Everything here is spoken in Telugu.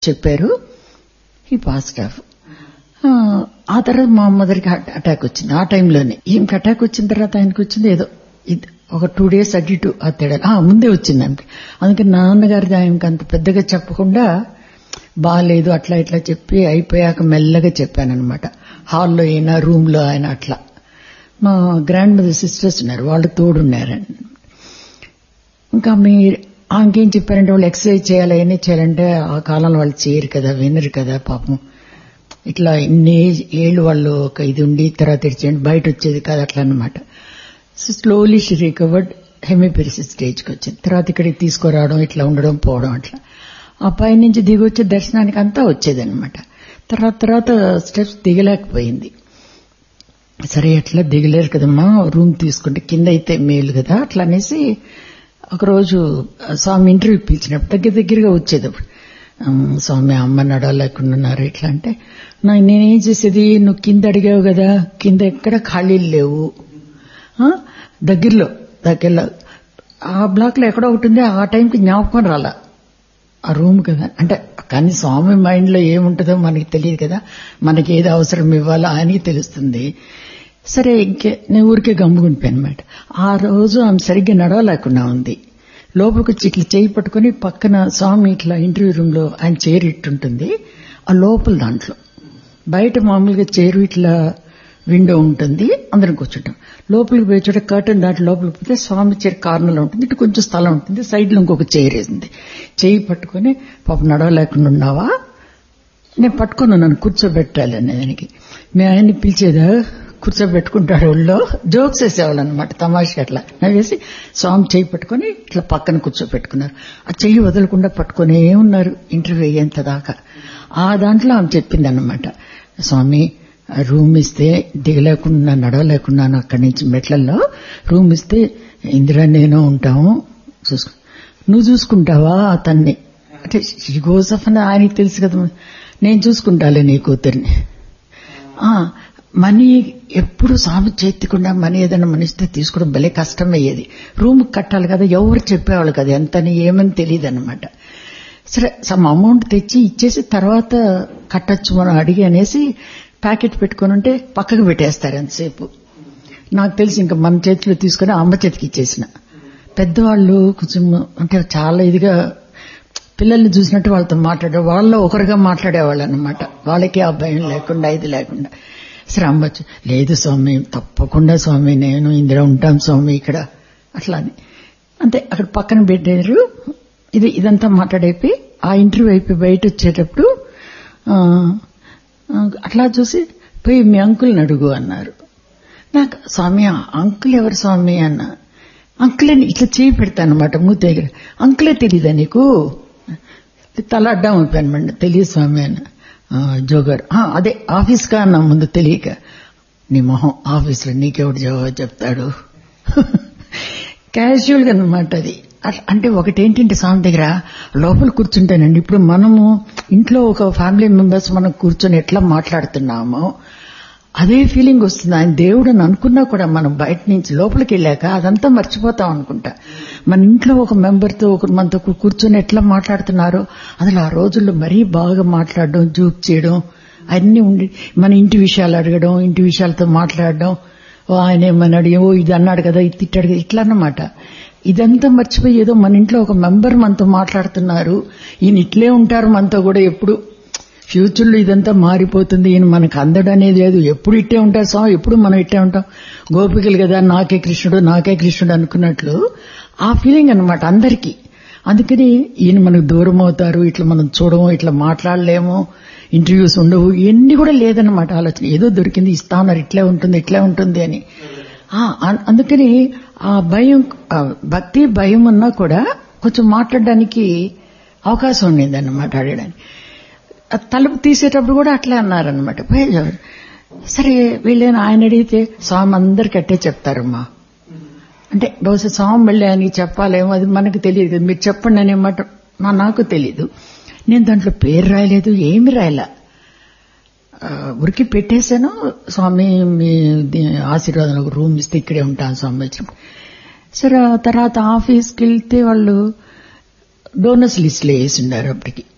చెప్పారు ఈ పాస్ట్ ఆఫ్ ఆ తర్వాత మా మదర్కి అటాక్ వచ్చింది ఆ టైంలోనే ఈమెకి అటాక్ వచ్చిన తర్వాత ఆయనకు వచ్చింది ఏదో ఇది ఒక టూ డేస్ అటు ఇటు ఆ తేడా ఆ, ముందే వచ్చింది ఆమెకి అందుకని నాన్నగారిది ఆయనకి అంత పెద్దగా చెప్పకుండా బాగాలేదు అట్లా ఇట్లా చెప్పి అయిపోయాక మెల్లగా చెప్పానన్నమాట హాల్లో అయినా రూమ్లో అయినా అట్లా మా గ్రాండ్ మదర్ సిస్టర్స్ ఉన్నారు వాళ్ళు తోడున్నారని ఇంకా మీ ఆమెకేం చెప్పారంటే వాళ్ళు ఎక్సర్సైజ్ చేయాలి అవన్నీ చేయాలంటే ఆ కాలంలో వాళ్ళు చేయరు కదా వినరు కదా పాపం ఇట్లా ఇన్ని ఏళ్ళు వాళ్ళు ఒక ఇది ఉండి తర్వాత ఇచ్చేయండి బయట వచ్చేది కాదు అట్లా అనమాట so slowly she recovered hemiparesis స్టేజ్కి వచ్చింది తర్వాత ఇక్కడికి తీసుకురావడం ఇట్లా ఉండడం పోవడం అట్లా ఆ పై నుంచి దిగి వచ్చే దర్శనానికి అంతా వచ్చేదన్నమాట తర్వాత తర్వాత స్టెప్స్ దిగలేకపోయింది సరే ఎట్లా దిగలేరు కదమ్మా రూమ్ తీసుకుంటే కింద అయితే మేలు కదా అట్లా అనేసి ఒకరోజు స్వామి ఇంటర్వ్యూ పిలిచినప్పుడు దగ్గర దగ్గరగా వచ్చేది అప్పుడు "ఉమ్, స్వామి అమ్మ నడవలేకుండా ఉన్నారు ఇట్లా అంటే "నా- నేనేం చేసేది నువ్వు కింద అడిగావు కదా కింద ఎక్కడ ఖాళీలు లేవు ఆ, దగ్గరలో దగ్గరలో ఆ బ్లాక్ లో ఎక్కడో ఒకటి ఉంది ఆ టైంకి జ్ఞాపకం రాలా ఆ రూమ్ కదా అంటే కానీ స్వామి మైండ్ లో ఏముంటుందో మనకి తెలియదు కదా మనకి ఏది అవసరం ఇవ్వాలో ఆయనకి తెలుస్తుంది సరే ఇంకే నేను ఊరికే గమ్ముకుండిపోయాను అనమాట ఆ రోజు ఆమె సరిగ్గా నడవలేకుండా ఉంది లోపలికి వచ్చి ఇట్లా చేయి పట్టుకుని పక్కన స్వామి ఇట్లా ఇంటర్వ్యూ రూమ్ లో ఆయన చైర్ ఇట్టుంటుంది ఆ లోపల దాంట్లో బయట మామూలుగా చైరు ఇట్లా విండో ఉంటుంది అందరం కూర్చుంటాం లోపలికి పోయి చోట కర్టన్ దాంట్లో లోపలికి పోతే స్వామి చైర్ కార్నర్లో ఉంటుంది ఇటు కొంచెం స్థలం ఉంటుంది సైడ్ లో ఇంకొక చైర్ వేసింది చేయి పట్టుకొని పాప నడవలేకుండా ఉన్నావా నేను పట్టుకుని నన్ను కూర్చోబెట్టాలి అనే దానికి మీ ఆయన్ని పిలిచేదా కూర్చోబెట్టుకుంటాడు ఒళ్ళో జోక్స్ వేసేవాళ్ళు అనమాట తమాషా అట్లా నవ్వేసి స్వామి చేయి పట్టుకొని ఇట్లా పక్కన కూర్చోబెట్టుకున్నారు ఆ చెయ్యి వదలకుండా పట్టుకునే ఉన్నారు ఇంటర్వ్యూ అయ్యేంత దాకా ఆ దాంట్లో ఆమె చెప్పింది అనమాట స్వామి ఆ రూమ్ ఇస్తే దిగలేకుండా నడవలేకున్నాను అక్కడి నుంచి మెట్లల్లో రూమ్ ఇస్తే ఇందిరా నేను ఉంటాము చూసుకో నువ్వు చూసుకుంటావా అతన్ని అంటే గోసఫ్ అని ఆయనకి తెలుసు కదా నేను చూసుకుంటాలే నీ కూతుర్ని ఆ, మనీ ఎప్పుడు స్వామి చేతికుండా మనీ ఏదైనా మనిస్తే తీసుకోవడం భలే కష్టమయ్యేది రూమ్ కట్టాలి కదా ఎవరు చెప్పేవాళ్ళు కదా ఎంతని ఏమని తెలియదు అనమాట సరే సమ్ అమౌంట్ తెచ్చి ఇచ్చేసి తర్వాత కట్టచ్చు మనం అడిగి అనేసి ప్యాకెట్ పెట్టుకుని ఉంటే పక్కకు పెట్టేస్తారు ఎంతసేపు నాకు తెలిసి ఇంకా మన చేతిలో తీసుకుని అమ్మ చేతికి ఇచ్చేసిన పెద్దవాళ్ళు కొంచెం అంటే చాలా ఇదిగా పిల్లల్ని చూసినట్టు వాళ్ళతో మాట్లాడే వాళ్ళలో ఒకరుగా మాట్లాడేవాళ్ళు అనమాట వాళ్ళకి ఆ భయం లేకుండా ఇది లేకుండా సరే అమ్మచ్చు లేదు స్వామి తప్పకుండా స్వామి నేను ఇందులో ఉంటాం స్వామి ఇక్కడ అట్లా అని అంతే అక్కడ పక్కన పెట్టారు ఇది ఇదంతా మాట్లాడైపోయి ఆ ఇంటర్వ్యూ అయిపోయి బయట వచ్చేటప్పుడు ఆ, ఆ, అట్లా చూసి పోయి మీ అంకుల్ని అడుగు అన్నారు నాకు స్వామి ఆ అంకుల్ ఎవరు స్వామి అన్న అంకులే ఇట్లా చేయి పెడతాను అనమాట మూతి దగ్గర అంకులే తెలీదా నీకు తల అడ్డం అయిపోయాను తెలియదు స్వామి అన్న "ఆ, జోగాడు "ఆ, అదే ఆఫీస్ కా అన్న ముందు తెలియక నీ మొహం ఆఫీస్లో నీకెవడు జవాబు చెప్తాడు క్యాజువల్ గా అనమాట అది అట్లా- అంటే ఒకటేంటంటే స్వామి దగ్గర లోపల కూర్చుంటానండి ఇప్పుడు మనము ఇంట్లో ఒక ఫ్యామిలీ మెంబర్స్ మనం కూర్చొని ఎట్లా మాట్లాడుతున్నామో అదే ఫీలింగ్ వస్తుంది ఆయన దేవుడు అని అనుకున్నా కూడా మనం బయట నుంచి లోపలికి వెళ్ళాక అదంతా మర్చిపోతాం అనుకుంటా మన ఇంట్లో ఒక మెంబర్తో ఒక మనతో కూ- కూర్చొని ఎట్లా మాట్లాడుతున్నారో అసలు ఆ రోజుల్లో మరీ బాగా మాట్లాడడం జూక్ చేయడం అన్ని ఉండి మన ఇంటి విషయాలు అడగడం ఇంటి విషయాలతో మాట్లాడడం ఓ ఆయన ఏమన్నాడు ఓ ఇది అన్నాడు కదా ఇది తిట్టాడు కదా ఇట్లా అన్నమాట ఇదంతా మర్చిపోయి ఏదో మన ఇంట్లో ఒక మెంబర్ మనతో మాట్లాడుతున్నారు ఈయన ఇట్లే ఉంటారు మనతో కూడా ఎప్పుడు ఫ్యూచర్లో ఇదంతా మారిపోతుంది ఈయన మనకు అందడం అనేది లేదు ఎప్పుడు ఇట్టే ఉంటారు స్వామి ఎప్పుడు మనం ఇట్టే ఉంటాం గోపికలు కదా నాకే కృష్ణుడు నాకే కృష్ణుడు అనుకున్నట్లు ఆ ఫీలింగ్ అన్నమాట అందరికీ అందుకని ఈయన మనకు దూరం అవుతారు ఇట్లా మనం చూడము ఇట్లా మాట్లాడలేము ఇంటర్వ్యూస్ ఉండవు ఇవన్నీ కూడా లేదన్నమాట ఆలోచన ఏదో దొరికింది ఇస్తా ఉన్నారు ఇట్లే ఉంటుంది ఇట్లే ఉంటుంది అని ఆ, అం- అందుకని ఆ భయం ఆ భక్తి భయం ఉన్నా కూడా కొంచెం మాట్లాడడానికి అవకాశం ఉండేది అన్నమాట అడగడానికి ఆ తలుపు తీసేటప్పుడు కూడా అట్లే అన్నారనమాట సరే వీళ్ళని ఆయన అడిగితే స్వామి అందరికి అట్టే చెప్తారమ్మా అంటే బహుశా స్వామి మళ్ళీ ఆయనకి చెప్పాలేమో అది మనకు తెలియదు కదా మీరు చెప్పండి అనే మాట నా నాకు తెలీదు నేను దాంట్లో పేరు రాయలేదు ఏమి రాయలా ఆ, ఉరికి పెట్టేశాను స్వామి మీ ది- ఆశీర్వాదం ఒక రూమ్ ఇస్తే ఇక్కడే ఉంటాను స్వామి వచ్చినప్పుడు సరే ఆ తర్వాత ఆఫీస్కి వెళ్తే వాళ్ళు డోనర్స్ లిస్ట్లో వేసిండారు అప్పటికి